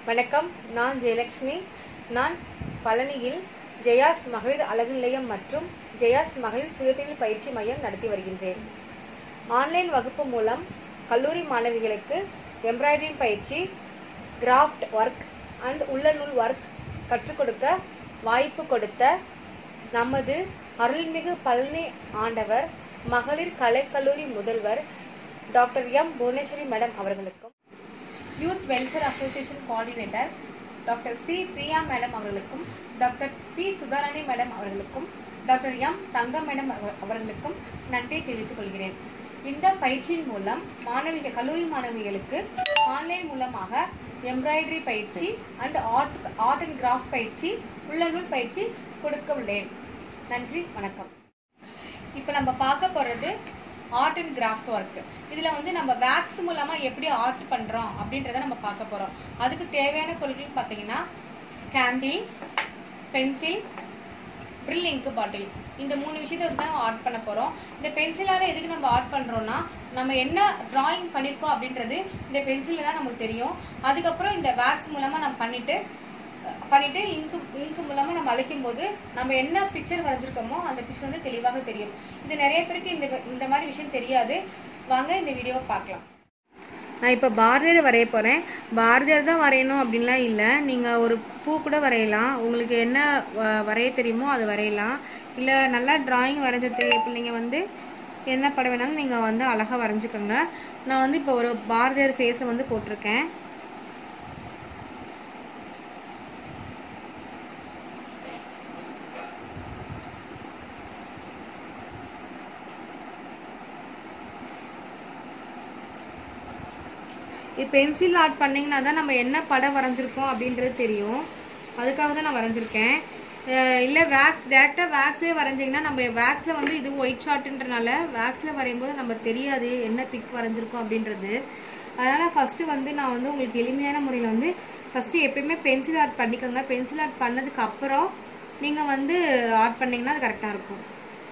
வணக்கம் நான் ஜெயலட்சுமி நான் பழனியில் ஜெயாஸ் மகளிர் அழகு நிலையம் மற்றும் ஜெயாஸ் மகளிர் சுயதொழில் பயிற்சி மையம் நடத்தி வருகின்றேன் ஆன்லைன் வகுப்பு மூலம் கல்லூரி மாணவிகளுக்கு எம்ப்ராய்டரி பயிற்சி கிராஃப்ட் ஒர்க் அண்ட் உள்ளநூல் ஒர்க் கற்றுக் கொடுக்க வாய்ப்பு கொடுத்த நமது அருள்மிகு பழனி ஆண்டவர் மகளிர் கலைக்கல்லூரி முதல்வர் டாக்டர் எம் புவனேஸ்வரி மேடம் அவர்களுக்கும் youth welfare association coordinator doctor C Priya madam அவர்களுக்கும் டாக்டர் பி சுதாராணி மேடம் அவர்களுக்கும் டாக்டர் எம் தங்கம் மேடம் அவ- அவர்களுக்கும் நன்றி தெரிவித்துக் கொள்கிறேன் இந்த பயிற்சியின் மூலம் மாணவிகள் கல்லூரி மாணவிகளுக்கு ஆன்லைன் மூலமாக எம்ப்ராய்டரி பயிற்சி and art art and craft பயிற்சி உள்ளநூல் பயிற்சி கொடுக்க உள்ளேன் நன்றி வணக்கம் இப்போ நம்ம பார்க்க போறது ஆர்ட் அண்ட் கிராஃப்ட் ஒர்க் இதுல வந்து நம்ம வேக்ஸ் மூலமா எப்படி ஆர்ட் பண்றோம் அப்படின்றத நம்ம பார்க்க போறோம் அதுக்கு தேவையான பொருட்கள் பார்த்தீங்கன்னா கேண்டில் பென்சில் ப்ரில் இங்கு பாட்டில் இந்த மூணு விஷயத்தை வச்சு தான் நம்ம ஆர்ட் பண்ண போறோம் இந்த பென்சிலால எதுக்கு நம்ம ஆர்ட் பண்றோம்னா நம்ம என்ன டிராயிங் பண்ணிருக்கோம் அப்படின்றது இந்த பென்சில்ல தான் நமக்கு தெரியும் அதுக்கப்புறம் இந்த வேக்ஸ் மூலமா நம்ம பண்ணிட்டு பண்ணிட்டு இங்கு இங்கு மூலமா நம்ம அழைக்கும் போது நம்ம என்ன பிக்சர் வரைஞ்சிருக்கோமோ அந்த பிக்சர் வந்து தெளிவாக தெரியும் இது நிறைய பேருக்கு இந்த இந்த மாதிரி விஷயம் தெரியாது வாங்க இந்த வீடியோவை பார்க்கலாம் நான் இப்போ பாரதியார் வரைய போகிறேன் பாரதியார் தான் வரையணும் அப்படின்லாம் இல்லை நீங்கள் ஒரு பூ கூட வரையலாம் உங்களுக்கு என்ன வ- வரைய தெரியுமோ அது வரையலாம் இல்லை நல்லா டிராயிங் வரைஞ்ச தெரிய பிள்ளைங்க வந்து என்ன படம் வேணாலும் நீங்கள் வந்து அழகாக வரைஞ்சிக்கோங்க நான் வந்து இப்போ ஒரு பாரதியார் ஃபேஸை வந்து போட்டிருக்கேன் இது பென்சில் ஆர்ட் பண்ணிங்கன்னா தான் நம்ம என்ன படம் வரைஞ்சிருக்கோம் அப்படின்றது தெரியும் அதுக்காக தான் நான் வரைஞ்சிருக்கேன் அஹ் இல்ல வேக்ஸ் டேரெக்டாக வேக்ஸ்லேயே வரைஞ்சிங்கன்னா நம்ம வேக்ஸில் வந்து இது ஒயிட் ஷார்ட்ன்றனால வேக்ஸில் வரையும்போது நம்ம தெரியாது என்ன பிக் வரைஞ்சிருக்கோம் அப்படின்றது அதனால் ஃபஸ்ட்டு வந்து நான் வந்து உங்களுக்கு எளிமையான முறையில் வந்து ஃபஸ்ட்டு எப்பயுமே பென்சில் ஆர்ட் பண்ணிக்கோங்க பென்சில் ஆர்ட் பண்ணதுக்கு அப்புறம் நீங்கள் வந்து ஆர்ட் பண்ணீங்கன்னா அது கரெக்டாக இருக்கும்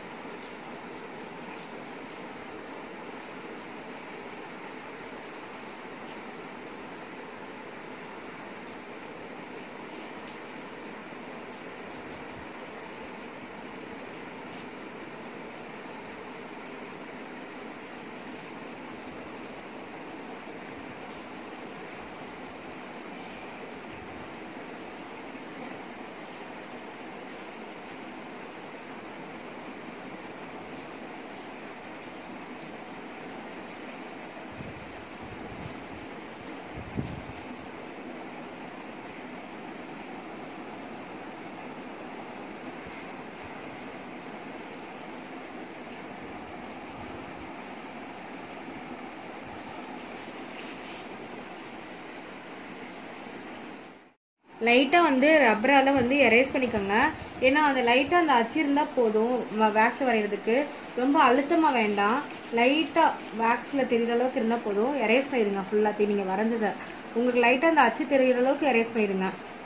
லைட்டாக வந்து ரப்பரால் வந்து எரேஸ் பண்ணிக்கோங்க ஏன்னா அந்த லைட்டாக அந்த அச்சு இருந்தால் போதும் வேக்ஸ் வரைகிறதுக்கு ரொம்ப அழுத்தமாக வேண்டாம் லைட்டாக வேக்ஸில் தெரிகிற அளவுக்கு இருந்தால் போதும் எரேஸ் பண்ணிடுங்க ஃபுல்லாத்தையும் நீங்கள் வரைஞ்சதை உங்களுக்கு லைட்டாக அந்த அச்சு தெரிகிற அளவுக்கு எரேஸ் பண்ணிடுங்க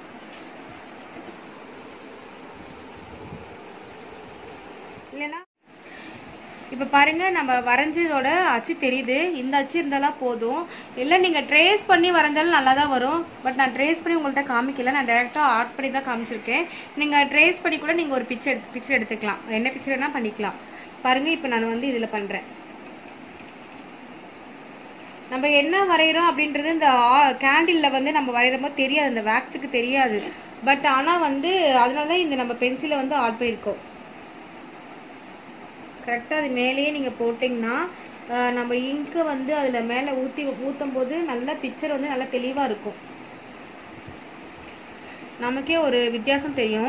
இல்லைன்னா இப்போ பாருங்க நம்ம வரைஞ்சதோட அச்சு தெரியுது இந்த அச்சு இருந்தாலும் போதும் இல்லை நீங்கள் ட்ரேஸ் பண்ணி வரைஞ்சாலும் நல்லா தான் வரும் பட் நான் ட்ரேஸ் பண்ணி உங்கள்கிட்ட காமிக்கல நான் டேரெக்டாக ஆர்ட் பண்ணி தான் காமிச்சிருக்கேன் நீங்கள் ட்ரேஸ் பண்ணி கூட நீங்கள் ஒரு பிக்சர் பிக்சர் எடுத்துக்கலாம் என்ன பிக்சர் வேணால் பண்ணிக்கலாம் பாருங்க இப்போ நான் வந்து இதில் பண்ணுறேன் நம்ம என்ன வரைகிறோம் அப்படின்றது இந்த கேண்டிலில் வந்து நம்ம வரைகிறப்போ தெரியாது இந்த வேக்ஸுக்கு தெரியாது பட் ஆனால் வந்து அதனால தான் இந்த நம்ம பென்சிலை வந்து ஆர்ட் பண்ணியிருக்கோம் கரெக்டாக அது மேலேயே நீங்கள் போட்டிங்கன்னா அஹ், நம்ம இங்கு வந்து அதில் மேலே ஊற்றி ஊற்றும் போது நல்ல பிக்சர் வந்து நல்லா தெளிவாக இருக்கும் நமக்கே ஒரு வித்தியாசம் தெரியும்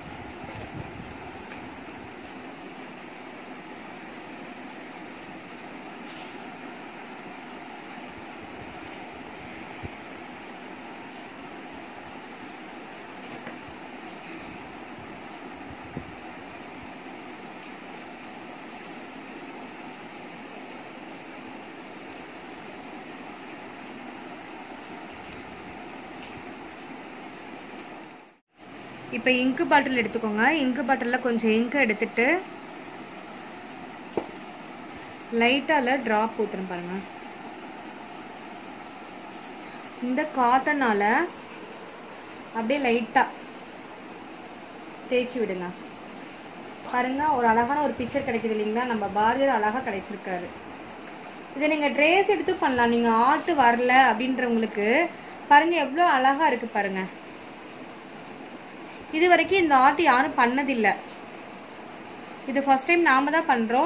இப்போ இங்கு பாட்டில் எடுத்துக்கோங்க இங்கு பாட்டிலில் கொஞ்சம் இங்கு எடுத்துட்டு லைட்டால ட்ராப் ஊத்துறேன் பாருங்க இந்த காட்டனால அப்படியே லைட்டாக தேய்ச்சி விடுங்க பாருங்க ஒரு அழகான ஒரு பிக்சர் கிடைக்குது இல்லைங்களா நம்ம பாரதியார் அழகாக கிடைச்சிருக்காரு இதை நீங்கள் ட்ரேஸ் எடுத்து பண்ணலாம் நீங்கள் ஆர்ட் வரல அப்படின்றவங்களுக்கு பாருங்க எவ்வளோ அழகா இருக்கு பாருங்க இது வரைக்கும் இந்த ஆர்ட் யாரும் பண்ணதில்லை இது ஃபர்ஸ்ட் டைம் நாம தான் பண்றோம்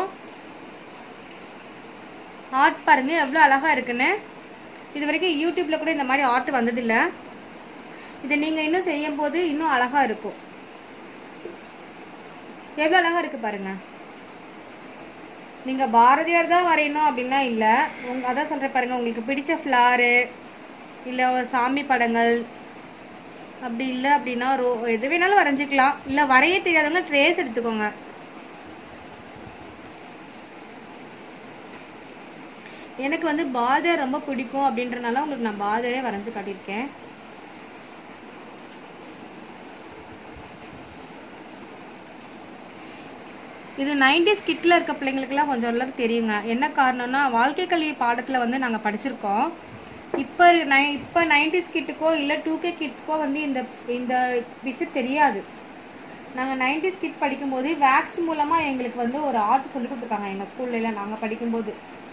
ஆர்ட் பாருங்க எவ்வளோ அழகா இருக்குன்னு இது வரைக்கும் யூடியூப்ல கூட இந்த மாதிரி ஆர்ட் வந்ததில்ல இதை நீங்க இன்னும் செய்யும் போது இன்னும் அழகா இருக்கும் எவ்வளோ அழகா இருக்கு பாருங்க நீங்க பாரதியார் தான் வரையணும் அப்படின்னா இல்ல உங்க அதான் சொல்றேன் பாருங்க உங்களுக்கு பிடிச்ச ஃப்ளாரு இல்ல ஒரு சாமி படங்கள் அப்படி இல்லை அப்படின்னா ரோ எது வேணாலும் வரைஞ்சிக்கலாம் இல்ல வரைய தெரியாதவங்க ட்ரேஸ் எடுத்துக்கோங்க எனக்கு வந்து பாரதியார் ரொம்ப பிடிக்கும் அப்படின்றனால உங்களுக்கு நான் பாரதியாரே வரைஞ்சு காட்டியிருக்கேன் இது நைன்டிஸ் கிட்ல இருக்க பிள்ளைங்களுக்குலாம் கொஞ்சம் ஓரளவுக்கு தெரியுங்க என்ன காரணம்னா வாழ்க்கை கல்வி பாடத்துல வந்து நாங்க படிச்சிருக்கோம் இப்போ நை இப்போ நைன்டிஸ் கிட்டுக்கோ இல்லை டூ கே கிட்ஸ்க்கோ வந்து இந்த இந்த பிக்சர் தெரியாது நாங்கள் நைன்டிஸ் கிட் படிக்கும்போது வேக்ஸ் மூலமாக எங்களுக்கு வந்து ஒரு ஆர்ட் சொல்லி கொடுத்துருக்காங்க எங்கள் ஸ்கூல்ல நாங்கள் படிக்கும்போது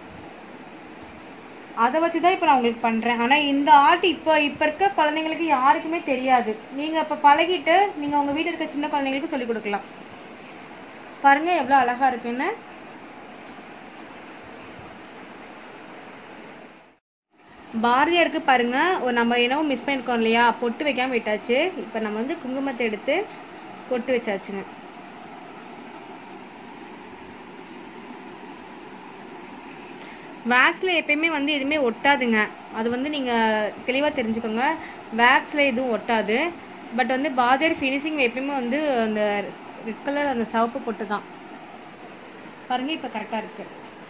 அதை வச்சு தான் இப்போ நான் உங்களுக்கு பண்ணுறேன் ஆனால் இந்த ஆர்ட் இப்போ இப்போ இருக்க குழந்தைங்களுக்கு யாருக்குமே தெரியாது நீங்கள் இப்போ பழகிட்டு நீங்கள் உங்கள் வீட்டில் இருக்க சின்ன குழந்தைங்களுக்கு சொல்லி கொடுக்கலாம் பாருங்க எவ்வளோ அழகா இருக்குன்னு பாரதியாருக்கு பாருங்க ஒரு நம்ம என்னவோ மிஸ் பண்ணிருக்கோம் இல்லையா பொட்டு வைக்காம விட்டாச்சு இப்போ நம்ம வந்து குங்குமத்தை எடுத்து பொட்டு வச்சாச்சுங்க வேக்ஸில் எப்பயுமே வந்து எதுவுமே ஒட்டாதுங்க அது வந்து நீங்கள் தெளிவாக தெரிஞ்சுக்கோங்க வேக்ஸில் எதுவும் ஒட்டாது பட் வந்து பாரதியார் ஃபினிஷிங் எப்பயுமே வந்து அந்த ரெட் கலர் அந்த சிவப்பு பொட்டு தான் பாருங்க இப்போ கரெக்டாக இருக்கு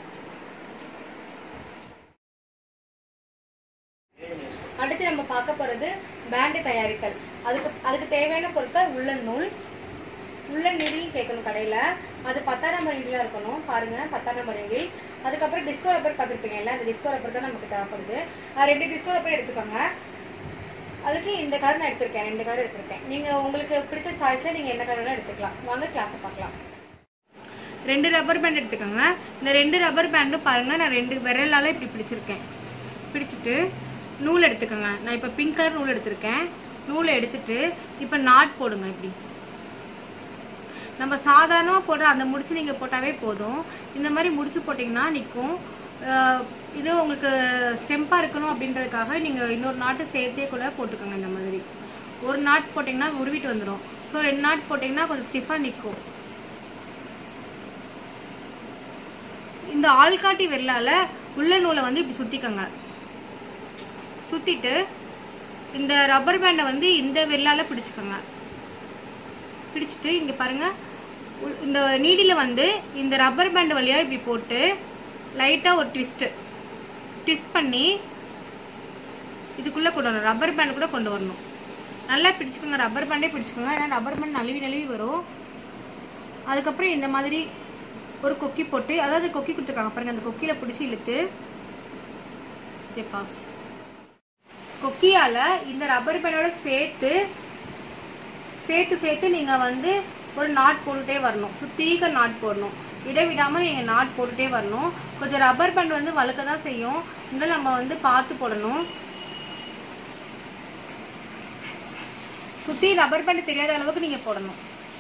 அடுத்து நம்ம பார்க்க போறது பேண்டு தயாரித்தல் அதுக்கு அதுக்கு தேவையான பொருட்கள் உள்ளன் நூல் உள்ளன் நீடில் கேட்கணும் கடையில அது பத்தாம் நம்பர் நீடிலா இருக்கணும் பாருங்க பத்தாம் நம்பர் நீடில் அதுக்கப்புறம் டிஸ்கோ ரப்பர் பார்த்துருப்பீங்கல்ல அந்த டிஸ்கோ ரப்பர் தான் நமக்கு தேவைப்படுது அஹ் ரெண்டு டிஸ்கோ ரப்பர் எடுத்துக்கோங்க அதுக்கு இந்த கலர் நான் எடுத்திருக்கேன் ரெண்டு கலர் எடுத்திருக்கேன் நீங்க உங்களுக்கு பிடிச்ச சாய்ஸ்ல நீங்க என்ன கலர்லாம் எடுத்துக்கலாம் வாங்க கிளாஸ் பார்க்கலாம் ரெண்டு ரப்பர் பேண்ட் எடுத்துக்கோங்க இந்த ரெண்டு ரப்பர் பேண்டும் பாருங்க நான் ரெண்டு விரலால இப்படி பிடிச்சிருக்கேன் பிடிச்சிட்டு நூல் எடுத்துக்கோங்க நான் இப்போ பிங்க் கலர் நூல் எடுத்திருக்கேன் நூலை எடுத்துட்டு இப்போ நாட் போடுங்க இப்படி நம்ம சாதாரணமாக போடுற அந்த முடிச்சு நீங்கள் போட்டாவே போதும் இந்த மாதிரி முடிச்சு போட்டிங்கன்னா நிற்கும் இது உங்களுக்கு ஸ்டெம்பாக இருக்கணும் அப்படின்றதுக்காக நீங்கள் இன்னொரு நாட்டு சேர்த்தே கூட போட்டுக்கோங்க இந்த மாதிரி ஒரு நாட் போட்டிங்கன்னா உருவிட்டு வந்துடும் ஸோ ரெண்டு நாட் போட்டிங்கன்னா கொஞ்சம் ஸ்டிஃபாக நிற்கும் இந்த ஆள்காட்டி விரலால உள்ள நூலை வந்து இப்படி சுத்திக்கோங்க சுத்திட்டு இந்த ரப்பர் பேண்டை வந்து இந்த விரலால பிடிச்சுக்கோங்க பிடிச்சிட்டு இங்க பாருங்க உள்- இந்த நீடில வந்து இந்த ரப்பர் பேண்ட் வழியா இப்படி போட்டு லைட்டா ஒரு ட்விஸ்ட் ட்விஸ்ட் பண்ணி இதுக்குள்ள கொண்டு வரணும் ரப்பர் பேண்ட் கூட கொண்டு வரணும் நல்லா பிடிச்சுக்கோங்க ரப்பர் பேண்டே பிடிச்சுக்கோங்க ஏன்னா ரப்பர் பேண்ட் நழுவி நழுவி வரும் அதுக்கப்புறம் இந்த மாதிரி ஒரு கொக்கி போட்டு அதாவது கொக்கி கொடுத்துருக்காங்க பாருங்க அந்த கொக்கியில பிடிச்சி இழுத்து இதே பாஸ் கொக்கியால இந்த ரப்பர் பேண்டோட சேர்த்து சேர்த்து சேர்த்து நீங்க வந்து ஒரு நாட் போட்டுட்டே வரணும் சுத்தீக நாட் போடணும் இடைவிடாம நீங்க நாட் போட்டுட்டே வரணும் கொஞ்சம் ரப்பர் பேண்ட் வந்து வழுக்க தான் செய்யும் இந்த நம்ம வந்து பார்த்து போடணும் சுத்தி ரப்பர் பேண்ட் தெரியாத அளவுக்கு நீங்க போடணும்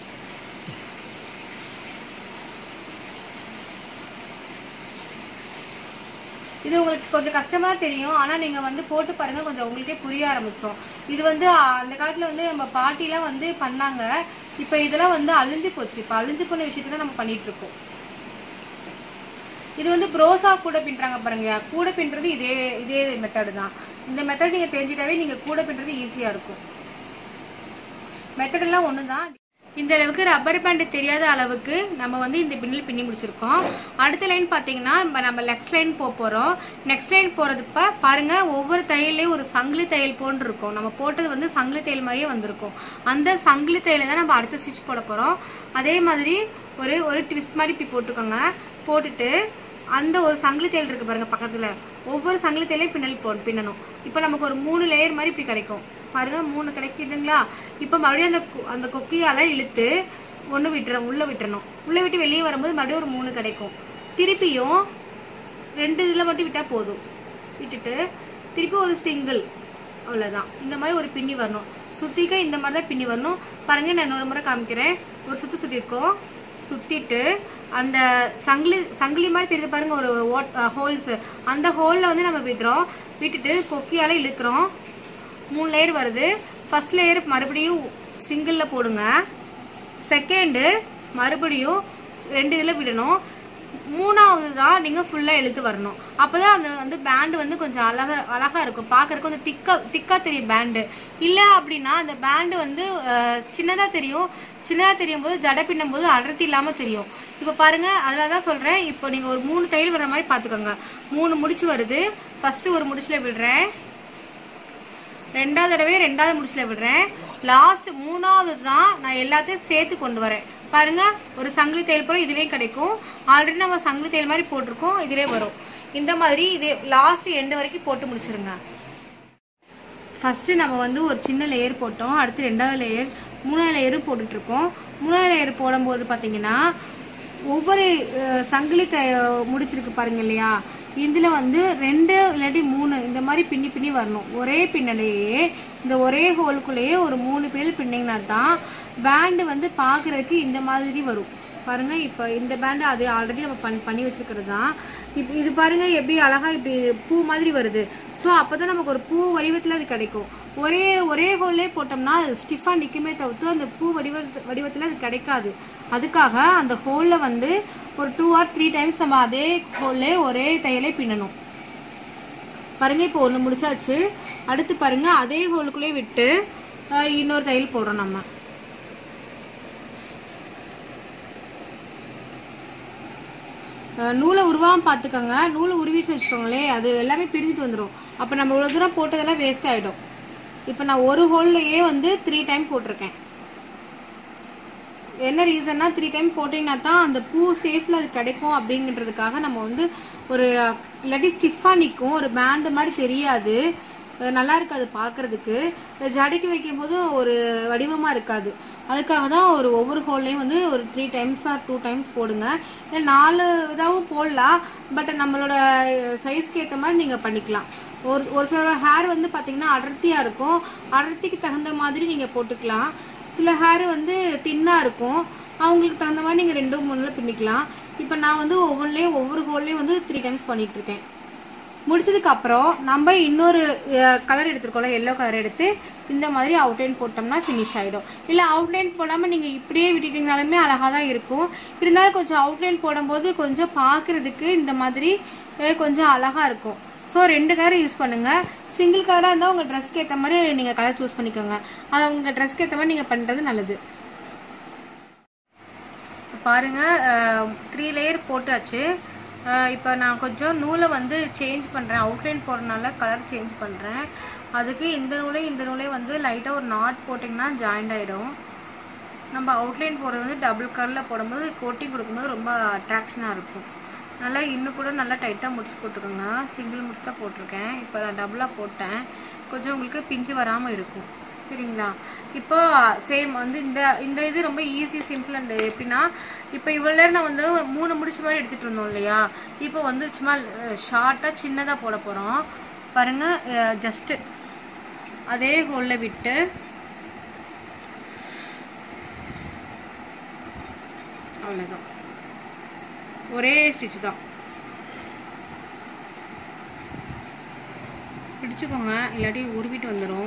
இது உங்களுக்கு கொஞ்சம் கஷ்டமா தெரியும் ஆனா நீங்க வந்து போட்டு பாருங்க கொஞ்சம் உங்களுக்கே புரிய ஆரம்பிச்சிடும் இது வந்து ஆ, அந்த காலத்துல வந்து நம்ம பாட்டிலாம் வந்து பண்ணாங்க இப்ப இதெல்லாம் வந்து அழிஞ்சு போச்சு இப்ப அழிஞ்சு போன விஷயத்த நம்ம பண்ணிட்டு இருக்கோம் இது வந்து ப்ரோசா கூட பின்னுறாங்க பாருங்க கூட பின்னுறது இதே இதே மெத்தடு தான் இந்த மெத்தட் நீங்க தெரிஞ்சிட்டாவே நீங்க கூட பின்னுறது ஈஸியா இருக்கும் மெத்தட் எல்லாம் ஒண்ணுதான் இந்த அளவுக்கு ரப்பர் பேண்ட் தெரியாத அளவுக்கு நம்ம வந்து இந்த பின்னில் பின்னி முடிச்சிருக்கோம் அடுத்த லைன் பாத்தீங்கன்னா இப்ப நம்ம லெக்ஸ்ட் லைன் போக போறோம் நெக்ஸ்ட் லைன் போறதுப்ப பாருங்க ஒவ்வொரு தையல்லையும் ஒரு சங்கிலி தையல் போன்று இருக்கும் நம்ம போட்டது வந்து சங்கிலி தையல் மாதிரியே வந்திருக்கும் அந்த சங்கிலி தையலை தான் நம்ம அடுத்த ஸ்டிச் போட போறோம் அதே மாதிரி ஒரு ஒரு ட்விஸ்ட் மாதிரி இப்படி போட்டுக்கோங்க போட்டுட்டு அந்த ஒரு சங்கிலி தையல் இருக்கு பாருங்க பக்கத்துல ஒவ்வொரு சங்கிலி தையலையும் பின்னல் போ பின்னணும் இப்போ நமக்கு ஒரு மூணு லேயர் மாதிரி இப்படி கிடைக்கும் பாருங்க மூணு கிடைக்குதுங்களா இப்போ மறுபடியும் அந்த கொ- அந்த கொக்கியால இழுத்து ஒன்று விட்டுறோம் உள்ள விட்டுறணும் உள்ள விட்டு வெளியே வரும்போது மறுபடியும் ஒரு மூணு கிடைக்கும் திருப்பியும் ரெண்டு இதில் மட்டும் விட்டால் போதும் விட்டுட்டு திருப்பி ஒரு சிங்கிள் அவ்வளோதான் இந்த மாதிரி ஒரு பின்னி வரணும் சுத்திக்க இந்த மாதிரி தான் பின்னி வரணும் பாருங்க நான் இன்னொரு முறை காமிக்கிறேன் ஒரு சுத்து சுத்திருக்கோம் சுத்திட்டு அந்த சங்கிலி சங்கிலி மாதிரி தெரியுது பாருங்க ஒரு ஹோல்ஸ் அந்த ஹோல்ல வந்து நம்ம விடுறோம் விட்டுட்டு கொக்கியால இழுக்கிறோம் மூணு லேயர் வருது ஃபர்ஸ்ட் லேயர் மறுபடியும் சிங்கிளில் போடுங்க செகண்டு மறுபடியும் ரெண்டு இதில் விடணும் மூணாவது தான் நீங்கள் ஃபுல்லாக இழுத்து வரணும் அப்போ தான் அந்த வந்து பேண்டு வந்து கொஞ்சம் அழகா அழகா இருக்கும் பார்க்கறதுக்கு கொஞ்சம் திக்கா திக்கா தெரியும் பேண்டு இல்லை அப்படின்னா அந்த பேண்டு வந்து சின்னதாக தெரியும் சின்னதாக தெரியும் போது ஜடை பின்னும் போது அடர்த்தி இல்லாமல் தெரியும் இப்போ பாருங்க அதனால தான் சொல்கிறேன் இப்போ நீங்கள் ஒரு மூணு தையல் வர மாதிரி பார்த்துக்கோங்க மூணு முடிச்சு வருது ஃபர்ஸ்ட் ஒரு முடிச்சுல விடுறேன் ரெண்டாவது தடவை ரெண்டாவது முடிச்சுல விடுறேன் லாஸ்ட் மூணாவது தான் நான் எல்லாத்தையும் சேர்த்து கொண்டு வரேன் பாருங்க ஒரு சங்கிலி தையல் போல இதுலயும் கிடைக்கும் ஆல்ரெடி நம்ம சங்கிலி தையல் மாதிரி போட்டிருக்கோம் இதுலயே வரும் இந்த மாதிரி இது லாஸ்ட் எண்டு வரைக்கும் போட்டு முடிச்சிருங்க ஃபஸ்ட்டு நம்ம வந்து ஒரு சின்ன லேயர் போட்டோம் அடுத்து ரெண்டாவது லேயர் மூணாவது லேயரும் போட்டுட்டு இருக்கோம் மூணாவது லேயர் போடும்போது பார்த்தீங்கன்னா ஒவ்வொரு அஹ், சங்கிலி த முடிச்சிருக்கு பாருங்க இல்லையா இதுல வந்து ரெண்டு இல்லாட்டி மூணு இந்த மாதிரி பின்னி பின்னி வரணும் ஒரே பின்னலையே இந்த ஒரே ஹோலுக்குள்ளேயே ஒரு மூணு பின்னல் பின்னிங்கன்னா தான் பேண்டு வந்து பார்க்கறதுக்கு இந்த மாதிரி வரும் பாருங்க இப்போ இந்த பேண்டு அது ஆல்ரெடி நம்ம பண் பண்ணி வச்சிருக்கிறது தான் இப்போ இது பாருங்க எப்படி அழகா இப்படி பூ மாதிரி வருது ஸோ அப்பதான் நமக்கு ஒரு பூ வடிவத்தில் அது கிடைக்கும் ஒரே ஒரே ஹோல்லே போட்டோம்னா அது ஸ்டிஃபாக நிற்குமே தவிர்த்து அந்த பூ வடிவ வடிவத்தில் அது கிடைக்காது அதுக்காக அந்த ஹோலில் வந்து ஒரு டூ ஆர் த்ரீ டைம்ஸ் நம்ம அதே ஹோல்லே ஒரே தையலே பின்னணும் பாருங்க இப்போ ஒன்று முடிச்சாச்சு அடுத்து பாருங்க அதே ஹோலுக்குள்ளே விட்டு அஹ், இன்னொரு தையல் போடுறோம் நம்ம அஹ் நூலை உருவாம பார்த்துக்கோங்க நூலை உருவிச்சு வச்சுக்கோங்களேன் அது எல்லாமே பிரிஞ்சுட்டு வந்துடும் அப்போ நம்ம இவ்வளோ தூரம் போட்டதெல்லாம் வேஸ்ட் ஆகிடும் இப்போ நான் ஒரு ஹோல்லையே வந்து த்ரீ டைம் போட்டிருக்கேன் என்ன ரீசன்னா த்ரீ டைம் போட்டிங்கன்னா தான் அந்த பூ சேஃபில் அது கிடைக்கும் அப்படிங்கிறதுக்காக நம்ம வந்து ஒரு இல்லாட்டி ஸ்டிஃபாக நிற்கும் ஒரு பேண்டு மாதிரி தெரியாது அஹ் நல்லா இருக்காது பார்க்கறதுக்கு ஜடைக்கு வைக்கும் போது ஒரு வடிவமாக இருக்காது அதுக்காக தான் ஒரு ஒவ்வொரு ஹோல்லையும் வந்து ஒரு three times or two times போடுங்க இல்லை நாலு இதாகவும் போடலாம் பட் நம்மளோட சைஸ்க்கு ஏற்ற மாதிரி நீங்கள் பண்ணிக்கலாம் ஒரு ஒரு சில ஹேர் வந்து பார்த்தீங்கன்னா அடர்த்தியாக இருக்கும் அடர்த்திக்கு தகுந்த மாதிரி நீங்கள் போட்டுக்கலாம் சில ஹேர் வந்து தின்னாக இருக்கும் அவங்களுக்கு தகுந்த மாதிரி நீங்கள் ரெண்டு மூணுல பின்னிக்கலாம் இப்போ நான் வந்து ஒவ்வொன்றுலேயும் ஒவ்வொரு ஹோல்லையும் வந்து த்ரீ டைம்ஸ் பண்ணிட்டு இருக்கேன் முடிச்சதுக்கு அப்புறம் நம்ம இன்னொரு கலர் எடுத்துருக்கோம்ல எல்லோ கலர் எடுத்து இந்த மாதிரி அவுட்லைன் போட்டோம்னா ஃபினிஷ் ஆயிடும் இல்ல அவுட்லைன் போடாம நீங்க இப்படியே விட்டுட்டீங்கனாலுமே அழகா தான் இருக்கும் இருந்தாலும் கொஞ்சம் அவுட்லைன் போடும்போது கொஞ்சம் பார்க்கிறதுக்கு இந்த மாதிரி அஹ், கொஞ்சம் அழகா இருக்கும் ஸோ ரெண்டு கலர் யூஸ் பண்ணுங்க சிங்கிள் கலராக இருந்தால் உங்கள் ட்ரெஸ்க்கு ஏற்ற மாதிரி நீங்கள் கலர் சூஸ் பண்ணிக்கோங்க அது உங்கள் ட்ரெஸ்க்கு ஏற்ற மாதிரி நீங்கள் பண்ணுறது நல்லது பாருங்க த்ரீ லேயர் போட்டாச்சு இப்போ நான் கொஞ்சம் நூலை வந்து சேஞ்ச் பண்ணுறேன் அவுட்லைன் போடுறதுனால கலர் சேஞ்ச் பண்ணுறேன் அதுக்கு இந்த நூலே இந்த நூலே வந்து லைட்டாக ஒரு நாட் போட்டிங்கன்னா ஜாயிண்ட் ஆகிடும் நம்ம அவுட்லைன் போடுறது வந்து டபுள் கலரில் போடும்போது கோட்டிங் கொடுக்கும்போது ரொம்ப அட்ராக்ஷனாக இருக்கும் நல்லா இன்னும் கூட நல்லா டைட்டாக முடிச்சு போட்டுக்கோங்க சிங்கிள் முடிச்சு தான் போட்டிருக்கேன் இப்போ நான் டபுளாக போட்டேன் கொஞ்சம் உங்களுக்கு பிஞ்சு வராமல் இருக்கும் சரிங்களா இப்போ சேம் வந்து இந்த இந்த இது ரொம்ப ஈஸி சிம்பிள் அண்ட் எப்படின்னா இப்போ இவ்வளோ நேரம் நான் வந்து ஒரு மூணு முடிச்ச மாதிரி எடுத்துகிட்டு இருந்தோம் இல்லையா இப்போ வந்து சும்மா ஷார்ட்டாக சின்னதாக போட போகிறோம் பாருங்க ஜஸ்ட்டு அதே ஹோலில் விட்டு அவ்வளோதான் ஒரே ஸ்டிச் தான் பிடிச்சுக்கோங்க இல்லாட்டி உருவிட்டு வந்துடும்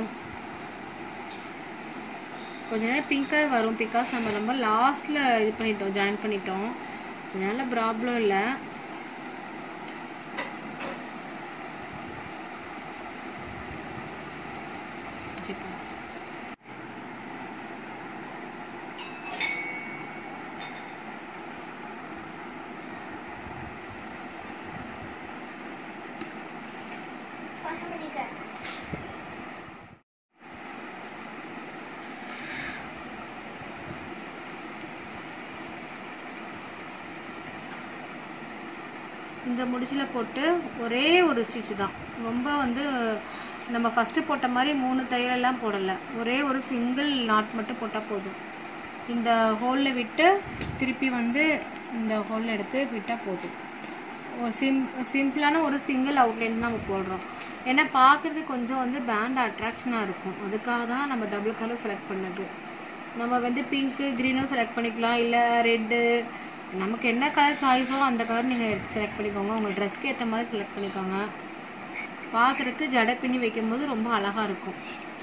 கொஞ்ச நேரம் பிங்காக வரும் பிகாஸ் நம்ம ரொம்ப லாஸ்ட்டில் இது பண்ணிட்டோம் ஜாயின் பண்ணிட்டோம் அதனால ப்ராப்ளம் இல்லை இந்த முடிச்சில் போட்டு ஒரே ஒரு ஸ்டிச் தான் ரொம்ப வந்து நம்ம ஃபஸ்ட்டு போட்ட மாதிரி மூணு தையலெல்லாம் போடலை ஒரே ஒரு சிங்கிள் நாட் மட்டும் போட்டால் போதும் இந்த ஹோலில் விட்டு திருப்பி வந்து இந்த ஹோலில் எடுத்து விட்டால் போதும் ஒரு சிம் சிம்பிளான ஒரு சிங்கிள் அவுட்லைன் தான் நம்ம போடுறோம் ஏன்னா பார்க்குறதுக்கு கொஞ்சம் வந்து பேண்ட் அட்ராக்ஷனாக இருக்கும் அதுக்காக தான் நம்ம டபுள் கலர் செலக்ட் பண்ணது நம்ம வந்து பிங்க்கு க்ரீனும் செலக்ட் பண்ணிக்கலாம் இல்லை ரெட்டு நமக்கு என்ன கலர் சாய்ஸோ அந்த கலர் நீங்கள் செலக்ட் பண்ணிக்கோங்க உங்கள் ட்ரெஸ்க்கு ஏற்ற மாதிரி செலக்ட் பண்ணிக்கோங்க பார்க்குறதுக்கு ஜடை பின்னி வைக்கும்போது ரொம்ப அழகாக இருக்கும்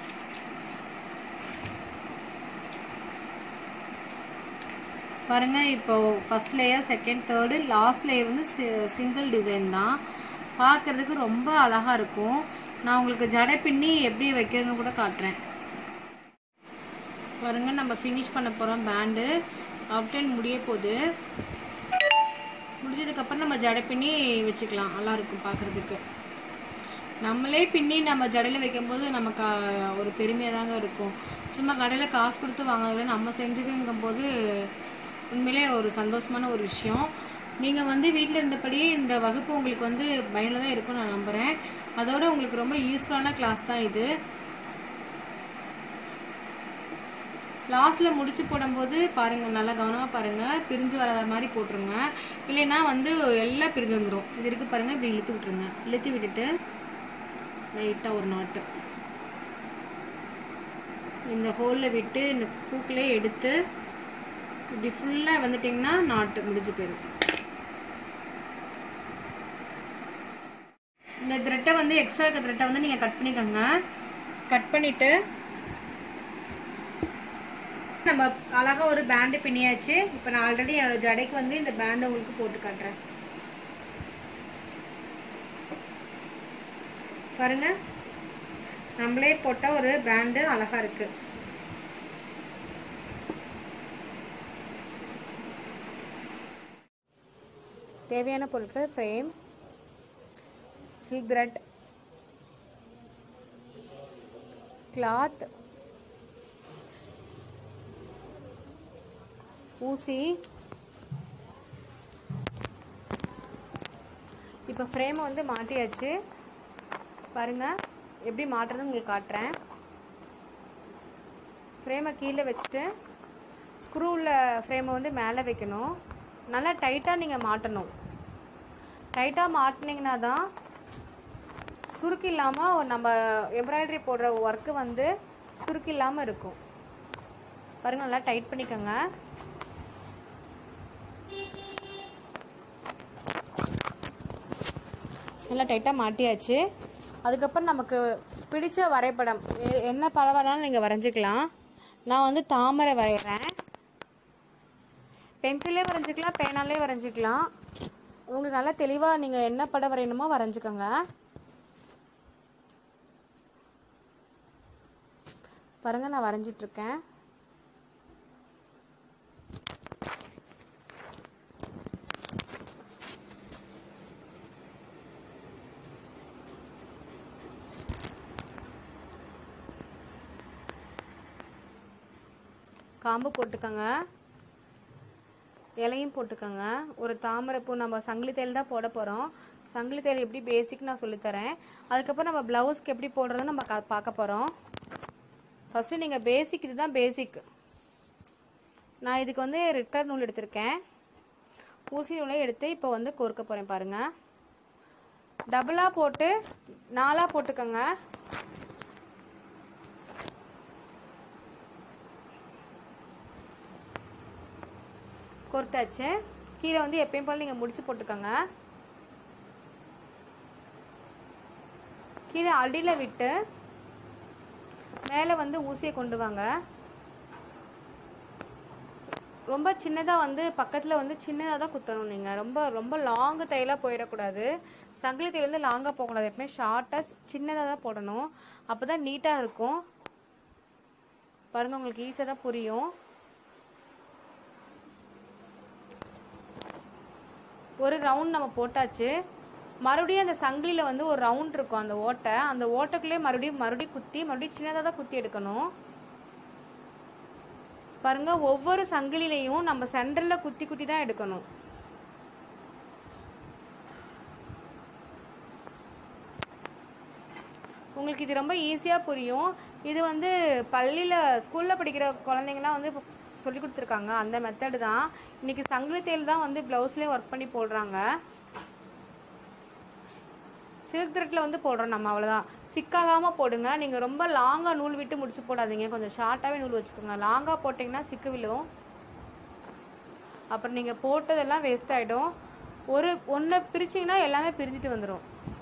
பாருங்க இப்போ first layer second third last layer வந்து சிங்கிள் டிசைன் தான் பார்க்கறதுக்கு ரொம்ப அழகா இருக்கும் நான் உங்களுக்கு ஜடை பின்னி எப்படி வைக்கிறதுன்னு கூட காட்டுறேன் பாருங்க நம்ம ஃபினிஷ் பண்ண போறோம் பேண்டு அவுட்லைன் முடிய போகுது முடிஞ்சதுக்கப்புறம் நம்ம ஜடை பின்னி வச்சுக்கலாம் நல்லா இருக்கும் பார்க்கறதுக்கு நம்மளே பின்னி நம்ம ஜடையில வைக்கும்போது நமக்கு அஹ், ஒரு பெருமையாக தாங்க இருக்கும் சும்மா கடையில் காசு கொடுத்து வாங்குறத விட நம்ம செஞ்சதுங்கும் போது உண்மையிலே ஒரு சந்தோஷமான ஒரு விஷயம் நீங்கள் வந்து வீட்டில் இருந்தபடியே இந்த வகுப்பு உங்களுக்கு வந்து பயனுள்ளதாக இருக்கும்னு நான் நம்புகிறேன் அதோட உங்களுக்கு ரொம்ப யூஸ்ஃபுல்லான கிளாஸ் தான் இது லாஸ்ட்ல முடிச்சு போடும்போது பாருங்க நல்லா கவனமா பாருங்க பிரிஞ்சு வராத மாதிரி போட்டுருங்க இல்லைன்னா வந்து எல்லாம் பிரிஞ்சு வந்துடும் இது இருக்கு பாருங்க இப்படி இழுத்து விட்டுருங்க இழுத்து விட்டுட்டு லைட்டா ஒரு நாட்டு இந்த ஹோல்ல விட்டு இந்த பூக்களே எடுத்து இப்படி ஃபுல்லா வந்துட்டீங்கன்னா நாட்டு முடிஞ்சு போயிடும் இந்த த்ரெட்டை வந்து எக்ஸ்ட்ரா இருக்க த்ரெட்டை வந்து நீங்க கட் பண்ணிக்கோங்க கட் பண்ணிட்டு நம்ம அழகா ஒரு பேண்டு பின்னியாச்சு இப்போ நான் ஆல்ரெடி என்னோட ஜடைக்கு வந்து இந்த பேண்டை உங்களுக்கு போட்டு காட்டுறேன் பாருங்க நம்மளே போட்ட ஒரு பேண்டு அழகா இருக்கு தேவையான பொருட்கள் ஃப்ரேம் சில்க் த்ரெட் கிளாத் ஊசி இப்போ ஃப்ரேமை வந்து மாட்டியாச்சு பாருங்க எப்படி மாட்டுறது உங்களுக்கு காட்டுறேன் ஃப்ரேமை கீழே வச்சுட்டு ஸ்க்ரூவில் ஃப்ரேமை வந்து மேலே வைக்கணும் நல்லா டைட்டாக நீங்கள் மாட்டணும் டைட்டாக மாட்டினீங்கன்னா தான் சுருக்கு இல்லாமல் நம்ம எம்ப்ராய்டரி போடுற ஒர்க்கு வந்து சுருக்கு இல்லாமல் இருக்கும் பாருங்க நல்லா டைட் பண்ணிக்கோங்க நல்லா டைட்டாக மாட்டியாச்சு அதுக்கப்புறம் நமக்கு பிடிச்ச வரைபடம் எ- என்ன படம் வேணாலும் நீங்கள் வரைஞ்சிக்கலாம் நான் வந்து தாமரை வரைகிறேன் பென்சிலே வரைஞ்சிக்கலாம் பேனாலே வரைஞ்சிக்கலாம் உங்களுக்கு நல்லா தெளிவாக நீங்கள் என்ன படம் வரையணுமோ வரைஞ்சிக்கோங்க பாருங்க நான் வரைஞ்சிட்டு இருக்கேன் காம்பு போட்டுக்கோங்க இலையும் போட்டுக்கோங்க ஒரு தாமரைப்பூ நம்ம சங்கிலி தையல் தான் போட போகிறோம் சங்கிலி தையல் எப்படி பேசிக் நான் சொல்லித்தரேன் அதுக்கப்புறம் நம்ம ப்ளவுஸ்க்கு எப்படி போடுறதுன்னு நம்ம கா- பார்க்க போகிறோம் ஃபஸ்ட்டு நீங்கள் பேசிக் இதுதான் பேசிக் நான் இதுக்கு வந்து ரெட் கலர் நூல் எடுத்திருக்கேன் ஊசி நூலை எடுத்து இப்போ வந்து கோர்க்க போகிறேன் பாருங்கள் டபுளாக போட்டு நாலாக போட்டுக்கோங்க கோர்த்தாச்சு கீழே வந்து எப்பயும் போல நீங்கள் முடிச்சு போட்டுக்கோங்க கீழே அடியில் விட்டு மேலே வந்து ஊசியை கொண்டு வாங்க ரொம்ப சின்னதாக வந்து பக்கத்தில் வந்து சின்னதாக தான் குத்தணும் நீங்கள் ரொம்ப ரொம்ப லாங்கு தையலாக போயிடக்கூடாது சங்கிலி தையல் வந்து லாங்காக போகக்கூடாது எப்பவுமே ஷார்ட்டாக சின்னதாக தான் போடணும் அப்போ தான் நீட்டாக இருக்கும் பாருங்கள் உங்களுக்கு ஈஸியாக தான் புரியும் ஒரு ரவுண்ட் நம்ம போட்டாச்சு மறுபடியும் அந்த சங்கிலியில் வந்து ஒரு ரவுண்ட் இருக்கும் அந்த ஓட்டை அந்த ஓட்டைக்குள்ளே மறுபடியும் மறுபடியும் குத்தி மறுபடியும் சின்னதாக தான் குத்தி எடுக்கணும் பாருங்க ஒவ்வொரு சங்கிலிலையும் நம்ம சென்டரில் குத்தி குத்தி தான் எடுக்கணும் உங்களுக்கு இது ரொம்ப ஈஸியாக புரியும் இது வந்து பள்ளியில் ஸ்கூலில் படிக்கிற குழந்தைங்கலாம் வந்து சொல்லி கொடுத்துருக்காங்க அந்த மெத்தடு தான் இன்னைக்கு சங்கிலி தையல் தான் வந்து ப்ளவுஸ்லேயே ஒர்க் பண்ணி போடுறாங்க சில்க் த்ரெட்டில் வந்து போடுறோம் நம்ம அவ்வளோதான் சிக்காகாமல் போடுங்க நீங்கள் ரொம்ப லாங்காக நூல் விட்டு முடிச்சு போடாதீங்க கொஞ்சம் ஷார்ட்டாகவே நூல் வச்சுக்கோங்க லாங்காக போட்டிங்கன்னா சிக்கு விழும் அப்புறம் நீங்கள் போட்டதெல்லாம் வேஸ்ட் ஆகிடும் ஒரு ஒன்றை பிரிச்சிங்கன்னா எல்லாமே பிரிஞ்சுட்டு வந்துடும்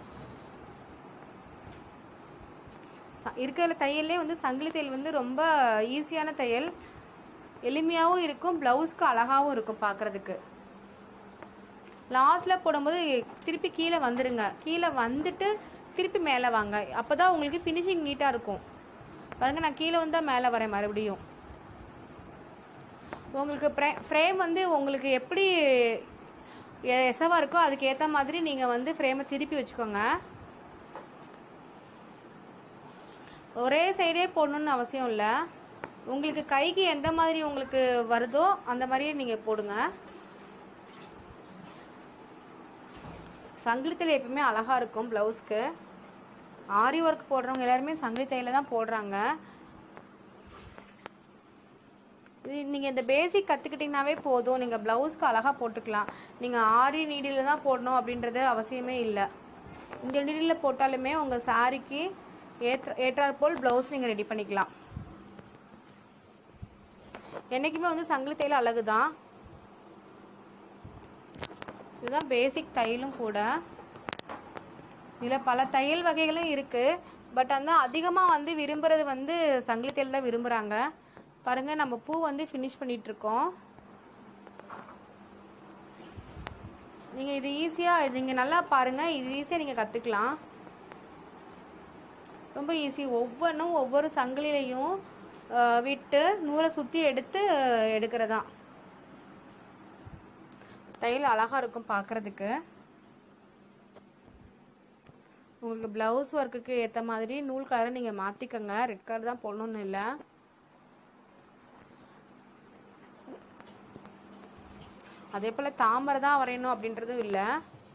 இருக்கிற தையல்லே வந்து சங்கிலி தையல் வந்து ரொம்ப ஈஸியான தையல் எளிமையாகவும் இருக்கும் ப்ளவுஸ்க்கு அழகாகவும் இருக்கும் பார்க்கறதுக்கு லாஸ்ட்ல போடும்போது திருப்பி கீழே வந்துருங்க கீழே வந்துட்டு திருப்பி மேலே வாங்க அப்பதான் உங்களுக்கு ஃபினிஷிங் நீட்டாக இருக்கும் பாருங்க நான் கீழே வந்தா மேலே வரேன் மறுபடியும் உங்களுக்கு ஃப்ரேம் வந்து உங்களுக்கு எப்படி எ- எசவா இருக்கோ அதுக்கு ஏற்ற மாதிரி நீங்கள் வந்து ஃப்ரேமை திருப்பி வச்சுக்கோங்க ஒரே சைடே போடணும்னு அவசியம் இல்லை உங்களுக்கு கைக்கு எந்த மாதிரி உங்களுக்கு வருதோ அந்த மாதிரியே நீங்கள் போடுங்க சங்கிலி தையல் எப்பவுமே அழகா இருக்கும் பிளவுஸ்க்கு ஆரி ஒர்க் போடுறவங்க எல்லாருமே சங்கிலி தையல தான் போடுறாங்க இது நீங்க இந்த பேசிக் கத்துக்கிட்டீங்கன்னாவே போதும் நீங்க பிளவுஸ்க்கு அழகா போட்டுக்கலாம் நீங்க ஆரி நீடில தான் போடணும் அப்படின்றது அவசியமே இல்லை இந்த நீடில போட்டாலுமே உங்க சாரிக்கு ஏற்ற ஏற்றாற் போல் பிளவுஸ் நீங்க ரெடி பண்ணிக்கலாம் என்னைக்குமே வந்து சங்கிலி தையல் அழகு தான் இதுதான் பேசிக் தையலும் கூட இதில் பல தையல் வகைகளும் இருக்கு பட் வந்து அதிகமாக வந்து விரும்புறது வந்து சங்கிலி தையல் தான் விரும்புறாங்க பாருங்க நம்ம பூ வந்து ஃபினிஷ் பண்ணிட்டு இருக்கோம் நீங்க இது ஈஸியா நீங்க நல்லா பாருங்க இது ஈஸியா நீங்க கத்துக்கலாம் ரொம்ப ஈஸி ஒவ்வொன்றும் ஒவ்வொரு சங்கிலிலையும் அஹ், விட்டு நூலை சுத்தி எடுத்து எடுக்கிறதான் தையல் அழகா இருக்கும் பார்க்கிறதுக்கு உங்களுக்கு பிளவுஸ் ஒர்க்குக்கு ஏத்த மாதிரி நூல் கலரை நீங்க மாத்திக்கங்க ரெட் கலர் தான் போடணும்னு இல்லை அதே போல தாமரை தான் வரையணும் அப்படின்றதும் இல்லை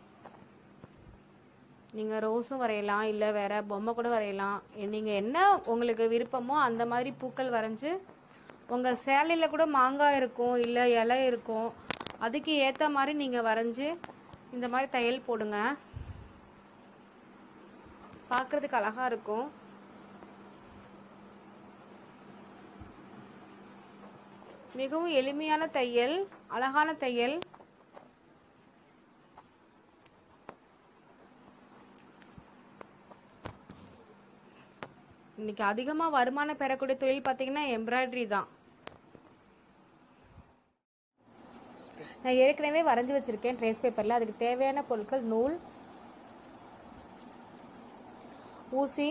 நீங்க ரோஸும் வரையலாம் இல்ல வேற பொம்மை கூட வரையலாம் நீங்க என்ன உங்களுக்கு விருப்பமோ அந்த மாதிரி பூக்கள் வரைஞ்சு உங்க சேலையில கூட மாங்காய் இருக்கும் இல்ல இலை இருக்கும் அதுக்கு ஏத்த மாதிரி நீங்க வரைஞ்சு இந்த மாதிரி தையல் போடுங்க பார்க்கிறதுக்கு அழகா இருக்கும் மிகவும் எளிமையான தையல் அழகான தையல் இன்னைக்கு அதிகமா வருமானம் பெறக்கூடிய தொழில் பாத்தீங்கன்னா எம்ப்ராய்டரி தான் நான் ஏற்கனவே வரைஞ்சு வச்சிருக்கேன் ட்ரேஸ் பேப்பர்ல அதுக்கு தேவையான பொருட்கள் நூல் ஊசி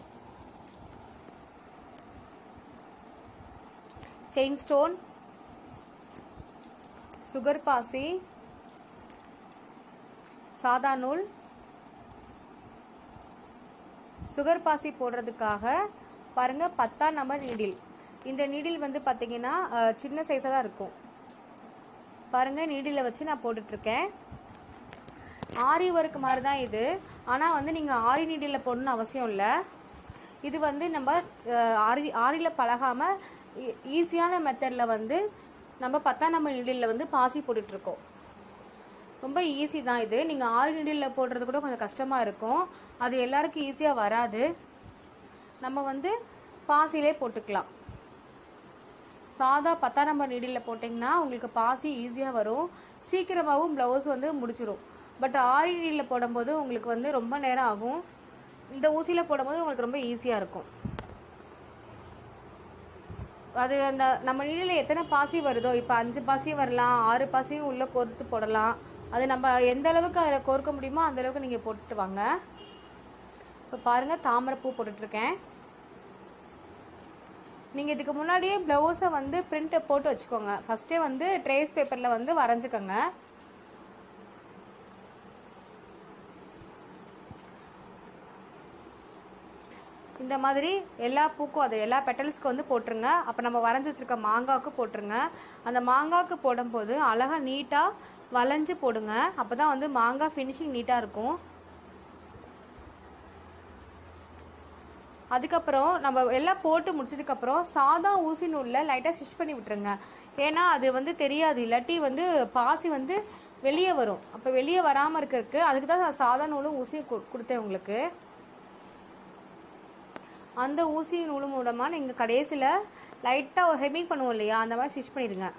செயின் ஸ்டோன் சுகர் பாசி சாதா நூல் சுகர் பாசி போடுறதுக்காக பாருங்க பத்தாம் நம்பர் நீடில் இந்த நீடில் வந்து பாத்தீங்கன்னா அஹ், சின்ன சைஸா தான் இருக்கும் பாருங்க நீடில வச்சு நான் போட்டுட்டு இருக்கேன் ஆரி ஒர்க் மாதிரி தான் இது ஆனா வந்து நீங்க ஆரி நீடில போடணும்னு அவசியம் இல்லை இது வந்து நம்ம அஹ், ஆரி ஆரியில பழகாம ஈ- ஈஸியான மெத்தட்ல வந்து நம்ம பத்தாம் நம்பர் நீடில் வந்து பாசி போட்டுட்டு இருக்கோம் ரொம்ப ஈஸி தான் இது நீங்க ஆறு நீடில் போடுறது கூட கொஞ்சம் கஷ்டமா இருக்கும் அது எல்லாருக்கும் ஈஸியா வராது நம்ம வந்து பாசிலே போட்டுக்கலாம் சாதா பத்தாம் நம்பர் நீடில் போட்டிங்கன்னா உங்களுக்கு பாசி ஈஸியாக வரும் சீக்கிரமாகவும் ப்ளவுஸ் வந்து முடிச்சிரும் பட் ஆரி நீடில் போடும்போது உங்களுக்கு வந்து ரொம்ப நேரம் ஆகும் இந்த ஊசியில் போடும்போது உங்களுக்கு ரொம்ப ஈஸியாக இருக்கும் அது அந்த நம்ம நீடில் எத்தனை பாசி வருதோ இப்போ அஞ்சு பாசி வரலாம் ஆறு பாசியும் உள்ளே கோர்த்து போடலாம் அது நம்ம எந்த அளவுக்கு அதில் கோர்க்க முடியுமோ அந்த அளவுக்கு நீங்கள் போட்டுட்டு வாங்க இப்போ பாருங்க தாமரை பூ போட்டுட்டு இருக்கேன் நீங்க இதுக்கு முன்னாடியே பிளவுஸை வந்து பிரிண்ட் போட்டு வச்சுக்கோங்க ஃபர்ஸ்டே வந்து ட்ரேஸ் பேப்பர்ல வந்து வரைஞ்சுக்கோங்க இந்த மாதிரி எல்லா பூக்கும் அது எல்லா பெட்டல்ஸ்க்கு வந்து போட்டுருங்க அப்போ நம்ம வரைஞ்சி வச்சிருக்க மாங்காவுக்கு போட்டுருங்க அந்த மாங்காவுக்கு போடும்போது அழகா நீட்டா வளைஞ்சு போடுங்க அப்பதான் வந்து மாங்காய் ஃபினிஷிங் நீட்டா இருக்கும் அதுக்கப்புறம் நம்ம எல்லாம் போட்டு முடிச்சதுக்கப்புறம் சாதா ஊசி நூலில் லைட்டாக ஸ்டிச் பண்ணி விட்டுருங்க ஏன்னா அது வந்து தெரியாது இல்லாட்டி வந்து பாசி வந்து வெளியே வரும் அப்போ வெளியே வராமல் இருக்கிறதுக்கு அதுக்கு தான் நான் சாதா நூலும் ஊசியும் கு- கொடுத்தேன் உங்களுக்கு அந்த ஊசி நூலு மூலமாக நீங்கள் கடைசியில் லைட்டாக ஹெமிங் பண்ணுவோம் இல்லையா அந்த மாதிரி ஸ்டிச் பண்ணிடுங்க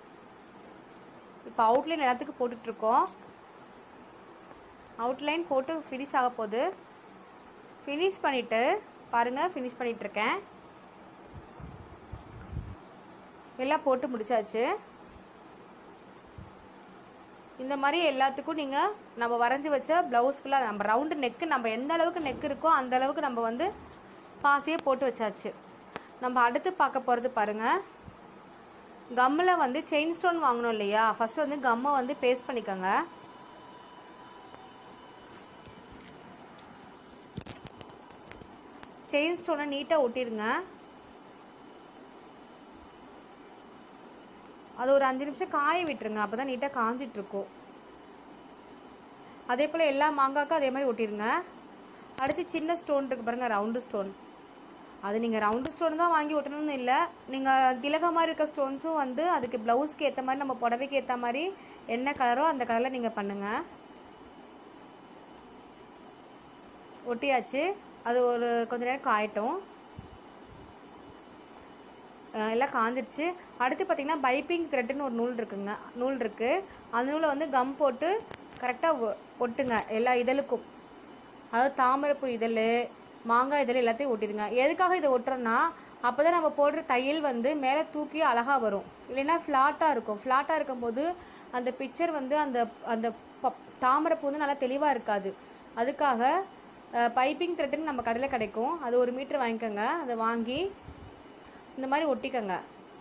இப்போ அவுட்லைன் எல்லாத்துக்கும் போட்டுட்ருக்கோம் அவுட்லைன் போட்டு ஃபினிஷ் ஆக போகுது ஃபினிஷ் பண்ணிவிட்டு பாருங்கள் ஃபினிஷ் பண்ணிகிட்ருக்கேன் எல்லாம் போட்டு முடிச்சாச்சு இந்த மாதிரி எல்லாத்துக்கும் நீங்கள் நம்ம வரைஞ்சி வச்ச ப்ளவுஸ் ஃபுல்லாக நம்ம ரவுண்டு நெக்கு நம்ம எந்த அளவுக்கு நெக் இருக்கோ அந்த அளவுக்கு நம்ம வந்து பாசியே போட்டு வச்சாச்சு நம்ம அடுத்து பார்க்க போகிறது பாருங்கள் கம்மில் வந்து செயின் ஸ்டோன் வாங்கணும் இல்லையா ஃபர்ஸ்ட் வந்து கம்மை வந்து பேஸ்ட் பண்ணிக்கோங்க செயின் ஸ்டோனை நீட்டாக ஒட்டிடுங்க அது ஒரு அஞ்சு நிமிஷம் காய விட்டுருங்க அப்போ தான் நீட்டாக காஞ்சிட்டு இருக்கும் அதே போல் எல்லா மாங்காய்க்கும் அதே மாதிரி ஒட்டிடுங்க அடுத்து சின்ன ஸ்டோன் இருக்கு பாருங்க ரவுண்டு ஸ்டோன் அது நீங்கள் ரவுண்டு ஸ்டோன் தான் வாங்கி ஒட்டணும்னு இல்லை நீங்கள் திலக மாதிரி இருக்க ஸ்டோன்ஸும் வந்து அதுக்கு ப்ளவுஸ்க்கு ஏற்ற மாதிரி நம்ம புடவைக்கு ஏற்ற மாதிரி என்ன கலரோ அந்த கலரில் நீங்கள் பண்ணுங்கள் ஒட்டியாச்சு அது ஒரு கொஞ்ச நேரம் காயட்டும் அஹ் எல்லாம் காஞ்சிருச்சு அடுத்து பார்த்தீங்கன்னா பைப்பிங் த்ரெட்டுன்னு ஒரு நூல் இருக்குங்க நூல் இருக்குது அந்த நூலை வந்து கம் போட்டு கரெக்டாக ஒட்டுங்க எல்லா இதழுக்கும் அதாவது தாமரைப்பூ இதழ் மாங்காய் இதழ் எல்லாத்தையும் ஒட்டிடுங்க எதுக்காக இதை ஒட்டுறோம்னா அப்போ தான் நம்ம போடுற தையல் வந்து மேலே தூக்கி அழகாக வரும் இல்லைன்னா ஃப்ளாட்டாக இருக்கும் ஃப்ளாட்டாக இருக்கும்போது அந்த பிக்சர் வந்து அந்த அந்த ப- தாமரைப்பூ வந்து நல்லா தெளிவாக இருக்காது அதுக்காக பைப்பிங் த்ரெட்டுன்னு நம்ம கடையில் கிடைக்கும் அது ஒரு மீட்டர் வாங்கிக்கோங்க அதை வாங்கி இந்த மாதிரி ஒட்டிக்கங்க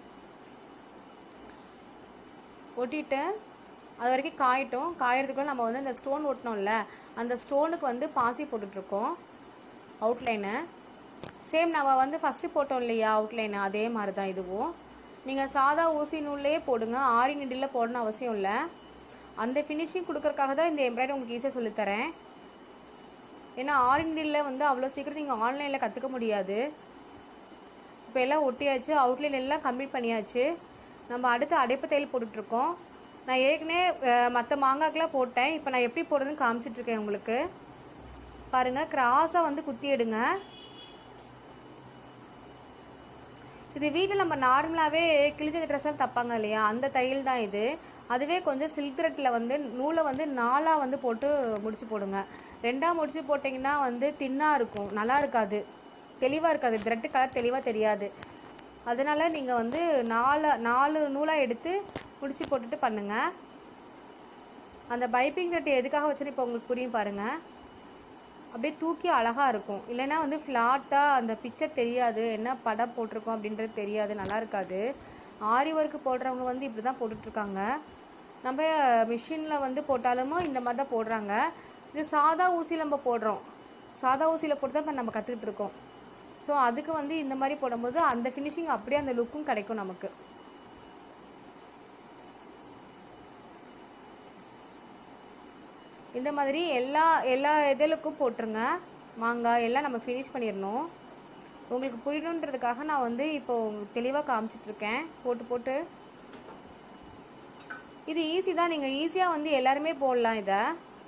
ஒட்டிட்டு அது வரைக்கும் காயட்டும் காயறதுக்குள்ள நம்ம வந்து அந்த ஸ்டோன் ஒட்டினோம்ல அந்த ஸ்டோனுக்கு வந்து பாசி போட்டுட்ருக்கோம் அவுட்லைனு சேம் நம்ம வந்து ஃபஸ்ட்டு போட்டோம் இல்லையா அவுட்லைனு அதே மாதிரி தான் இதுவும் நீங்கள் சாதா ஊசி நூல்லையே போடுங்க ஆரி நிடில் போடணும் அவசியம் இல்லை அந்த ஃபினிஷிங் கொடுக்கறக்காக தான் இந்த எம்ப்ராய்டரி உங்களுக்கு ஈஸியாக சொல்லித்தரேன் ஏன்னா ஆரி நிடில் வந்து அவ்வளோ சீக்கிரம் நீங்கள் ஆன்லைனில் கற்றுக்க முடியாது இப்போ எல்லாம் ஒட்டியாச்சு அவுட்லைன் எல்லாம் கம்ப்ளீட் பண்ணியாச்சு நம்ம அடுத்து அடைப்பு தையல் போட்டுட்ருக்கோம் நான் ஏற்கனவே மற்ற மாங்காக்கெலாம் போட்டேன் இப்போ நான் எப்படி போடுறதுன்னு காமிச்சிட்ருக்கேன் உங்களுக்கு பாருங்கள் கிராஸாக வந்து குத்தி எடுங்க இது வீட்டில் நம்ம நார்மலாகவே கிழிஞ்ச ட்ரெஸ்ஸாக தப்பாங்க இல்லையா அந்த தையல் தான் இது அதுவே கொஞ்சம் சில்க் த்ரெட்டில் வந்து நூலை வந்து நாலாக வந்து போட்டு முடிச்சு போடுங்க ரெண்டாக முடிச்சு போட்டிங்கன்னா வந்து தின்னாக இருக்கும் நல்லா இருக்காது தெளிவாக இருக்காது த்ரெட்டு கலர் தெளிவாக தெரியாது அதனால நீங்கள் வந்து நாலு நாலு நூலாக எடுத்து முடிச்சு போட்டுட்டு பண்ணுங்க அந்த பைப்பிங் த்ரெட் எதுக்காக வச்சுன்னு இப்போ உங்களுக்கு புரியும் பாருங்கள் அப்படியே தூக்கி அழகா இருக்கும் இல்லைன்னா வந்து ஃப்ளாட்டாக அந்த பிக்சர் தெரியாது என்ன படம் போட்டிருக்கோம் அப்படின்றது தெரியாது நல்லா இருக்காது ஆரி ஒர்க் போடுறவங்க வந்து இப்படி தான் போட்டுட்ருக்காங்க நம்ம மிஷினில் வந்து போட்டாலுமோ இந்த மாதிரி தான் போடுறாங்க இது சாதா ஊசி நம்ம போடுறோம் சாதா ஊசியில் போட்டு தான் இப்போ நம்ம கற்றுக்கிட்டு இருக்கோம் ஸோ அதுக்கு வந்து இந்த மாதிரி போடும்போது அந்த ஃபினிஷிங் அப்படியே அந்த லுக்கும் கிடைக்கும் நமக்கு இந்த மாதிரி எல்லா எல்லா இதழுக்கும் போட்டுருங்க மாங்காய் எல்லாம் நம்ம ஃபினிஷ் பண்ணிடணும் உங்களுக்கு புரியணுன்றதுக்காக நான் வந்து இப்போ தெளிவாக காமிச்சிட்ருக்கேன் போட்டு போட்டு இது ஈஸி தான் நீங்கள் ஈஸியாக வந்து எல்லாருமே போடலாம் இதை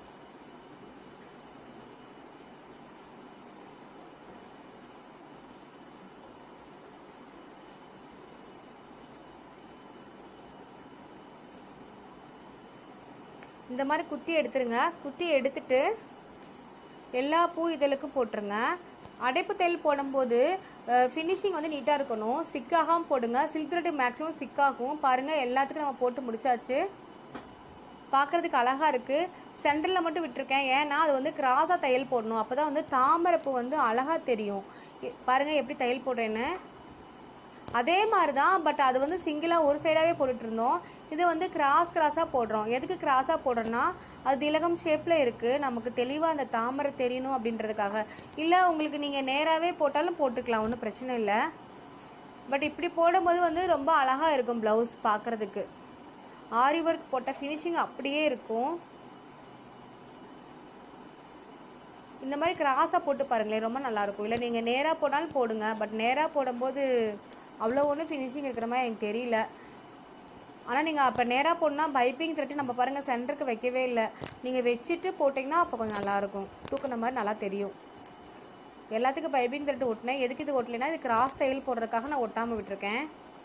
இந்த மாதிரி குத்தி எடுத்துருங்க குத்தி எடுத்துட்டு எல்லா பூ இதழுக்கும் போட்டுருங்க அடைப்பு தையல் போடும்போது ஃபினிஷிங் வந்து நீட்டாக இருக்கணும் சிக்காகாமல் போடுங்க சில்க் த்ரெட் மேக்ஸிமம் சிக்காகும் பாருங்கள் எல்லாத்துக்கும் நம்ம போட்டு முடிச்சாச்சு பார்க்கறதுக்கு அழகா இருக்கு சென்டரில் மட்டும் விட்டுருக்கேன் ஏன்னா அது வந்து கிராஸாக தையல் போடணும் அப்போ தான் வந்து தாமரைப்பூ வந்து அழகா தெரியும் எ- பாருங்க எப்படி தையல் போடுறேன்னு அதே மாதிரி தான் பட் அது வந்து சிங்கிளாக ஒரு சைடாகவே போட்டுட்டு இருந்தோம் இது வந்து கிராஸ் கிராஸாக போடுறோம் எதுக்கு கிராஸாக போடுறோம்னா அது திலகம் ஷேப்பில் இருக்குது நமக்கு தெளிவாக அந்த தாமரை தெரியணும் அப்படின்றதுக்காக இல்லை உங்களுக்கு நீங்கள் நேராகவே போட்டாலும் போட்டுக்கலாம் ஒன்றும் பிரச்சனை இல்லை பட் இப்படி போடும்போது வந்து ரொம்ப அழகாக இருக்கும் ப்ளவுஸ் பார்க்குறதுக்கு ஆரி ஒர்க் போட்ட ஃபினிஷிங் அப்படியே இருக்கும் இந்த மாதிரி கிராஸாக போட்டு பாருங்களேன் ரொம்ப நல்லாயிருக்கும் இல்லை நீங்கள் நேராக போனாலும் போடுங்க பட் நேராக போடும்போது அவ்வளோ ஒன்றும் ஃபினிஷிங் இருக்கிற மாதிரி எனக்கு தெரியல ஆனால் நீங்கள் அப்போ நேராக போடணும்னா பைப்பிங் த்ரெட்டு நம்ம பாருங்கள் சென்டருக்கு வைக்கவே இல்லை நீங்கள் வச்சுட்டு போட்டிங்கன்னா அப்போ கொஞ்சம் நல்லாயிருக்கும் தூக்குன மாதிரி நல்லா தெரியும் எல்லாத்துக்கும் பைப்பிங் த்ரெட் ஒட்டினேன் எதுக்கு இது ஒட்டலைன்னா இது கிராஸ் தையல் போடுறதுக்காக நான் ஒட்டாமல் விட்டுருக்கேன்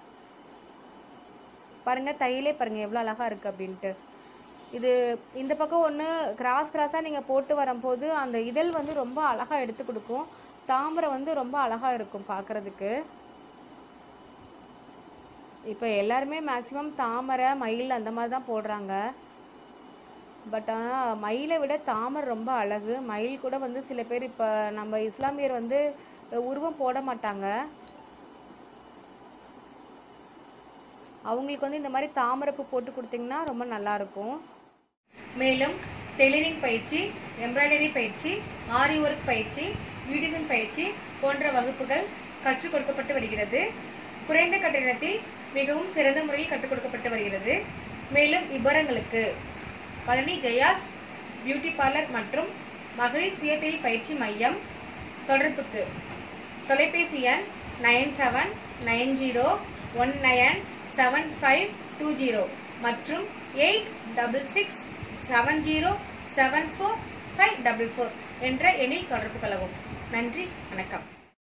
பாருங்க தையலே பாருங்க எவ்வளோ அழகா இருக்கு அப்படின்ட்டு இது இந்த பக்கம் ஒன்று கிராஸ் கிராஸாக நீங்கள் போட்டு வரும்போது அந்த இதழ் வந்து ரொம்ப அழகாக எடுத்து கொடுக்கும் தாமரை வந்து ரொம்ப அழகாக இருக்கும் பார்க்கறதுக்கு இப்போ எல்லாருமே மேக்ஸிமம் தாமரை மயில் அந்த மாதிரி தான் போடுறாங்க பட் ஆனால் மயிலை விட தாமரை ரொம்ப அழகு மயில் கூட வந்து சில பேர் இப்போ நம்ம இஸ்லாமியர் வந்து உருவம் போட மாட்டாங்க அவங்களுக்கு வந்து இந்த மாதிரி தாமரைப்பூ போட்டு கொடுத்தீங்கன்னா ரொம்ப நல்லா இருக்கும் மேலும் டெய்லரிங் பயிற்சி எம்ப்ராய்டரி பயிற்சி ஆரி ஒர்க் பயிற்சி பியூட்டிஷன் பயிற்சி போன்ற வகுப்புகள் கற்றுக் கொடுக்கப்பட்டு வருகிறது குறைந்த கட்டணத்தில் மிகவும் சிறந்த முறையில் கற்றுக் கொடுக்கப்பட்டு வருகிறது மேலும் விவரங்களுக்கு பழனி ஜெயாஸ் பியூட்டி பார்லர் மற்றும் மகளிர் சுயதொழில் பயிற்சி மையம் தொடர்புக்கு தொலைபேசி எண் nine seven nine zero one nine seven five two zero மற்றும் eight double six seven zero seven four five double four என்ற எண்ணில் தொடர்பு கொள்ளவும் நன்றி வணக்கம்